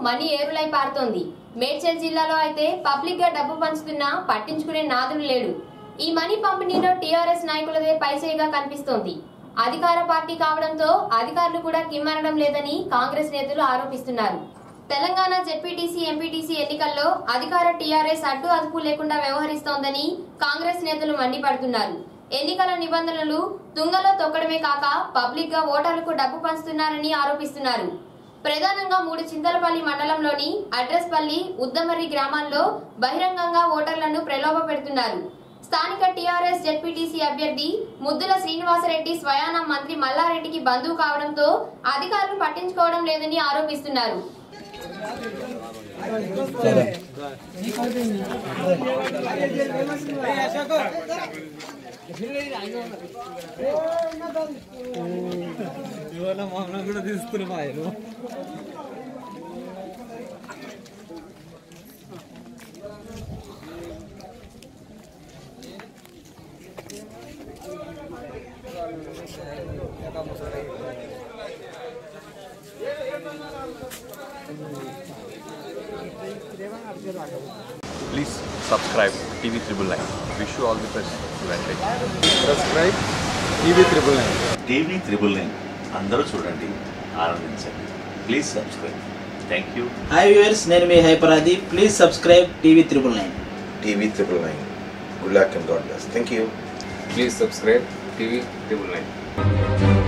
Money ఏరులై పారుతోంది మేడ్చల్ జిల్లాలో అయితే పబ్లిక్ గా డబ్బు పంచుతున్నా పట్టించుకునే నాదుడు లేడు ఈ మనీ పంపిణీలో టీఆర్ఎస్ నాయకులదే పైచేయిగా కనిపిస్తోంది అధికార పార్టీ కావడంతో అధికారులు కూడా కిమ్మనడం లేదని కాంగ్రెస్ నేతలు ఆరోపిస్తున్నారు తెలంగాణ జెడ్పీటీసీ ఎంపీటీసీ ఎన్నికల్లో అధికార టీఆర్ఎస్ అడ్డు అదుపు లేకుండా వ్యవహరిస్తోందని కాంగ్రెస్ నేతలు మండిపడుతున్నారు ఎన్నికల నిబంధనలు తుంగలో తొక్కడమే కాక పబ్లిక్ గా ఓటర్లకు డబ్బు పంచుతున్నారని ఆరోపిస్తున్నారు ప్రధానంగా మూడు చింతలపల్లి మండలంలోని అడ్రస్పల్లి ఉద్దమర్రి గ్రామాల్లో బహిరంగంగా ఓటర్లను ప్రలోభ పెడుతున్నారు స్థానిక టీఆర్ఎస్ జెడ్పీటీసీ అభ్యర్థి ముద్దుల శ్రీనివాసరెడ్డి స్వయాన మంత్రి మల్లారెడ్డికి బంధువు కావడంతో అధికారులు పట్టించుకోవడం లేదని ఆరోపిస్తున్నారు ఇవాళ మమ్మల్ని కూడా తీసుకున్నాం ఆయన Please subscribe TV Triple Nine. Wish you all the best. Advantage. Subscribe TV triple nine TV triple nine అందరూ చూడండి ఆనందించండి please subscribe thank you hi viewers నేను మీ హైపరాది please subscribe TV triple nine TV triple nine. Good luck and God bless. Thank you. Please subscribe TV Triple Nine.